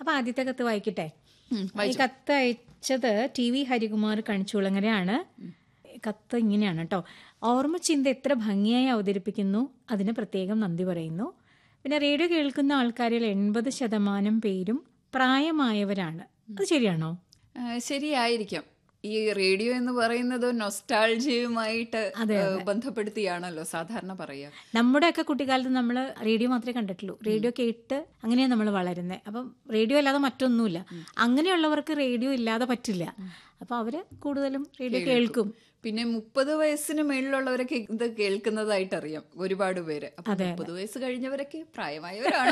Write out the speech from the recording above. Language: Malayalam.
അപ്പൊ ആദ്യത്തെ കത്ത് വായിക്കട്ടെ ഉം, ഈ കത്ത് അയച്ചത് ടി വി ഹരികുമാർ കണിച്ചുളങ്ങരയാണ് കത്ത് ഇങ്ങനെയാണ് കേട്ടോ ഓർമ്മചിന്ത എത്ര ഭംഗിയായി അവതരിപ്പിക്കുന്നു അതിന് പ്രത്യേകം നന്ദി പറയുന്നു പിന്നെ റേഡിയോ കേൾക്കുന്ന ആൾക്കാരിൽ എൺപത് ശതമാനം പേരും പ്രായമായവരാണ് അത് ശരിയാണോ ആ, ശരിയായിരിക്കാം ഈ റേഡിയോ എന്ന് പറയുന്നത് നൊസ്റ്റാൾജിയുമായിട്ട് ബന്ധപ്പെടുത്തിയാണല്ലോ സാധാരണ പറയുക നമ്മുടെയൊക്കെ കുട്ടിക്കാലത്ത് നമ്മൾ റേഡിയോ മാത്രമേ കണ്ടിട്ടുള്ളൂ റേഡിയോ കേട്ട് അങ്ങനെയാണ് നമ്മൾ വളരുന്നത് അപ്പം റേഡിയോ അല്ലാതെ മറ്റൊന്നുമില്ല അങ്ങനെയുള്ളവർക്ക് റേഡിയോ ഇല്ലാതെ പറ്റില്ല അപ്പൊ അവര് കൂടുതലും റേഡിയോ കേൾക്കും പിന്നെ മുപ്പത് വയസ്സിന് മേളിലുള്ളവരൊക്കെ ഇത് കേൾക്കുന്നതായിട്ട് അറിയാം ഒരുപാട് പേര് അപ്പൊ മുപ്പത് വയസ്സ് കഴിഞ്ഞവരൊക്കെ പ്രായമായവരാണ്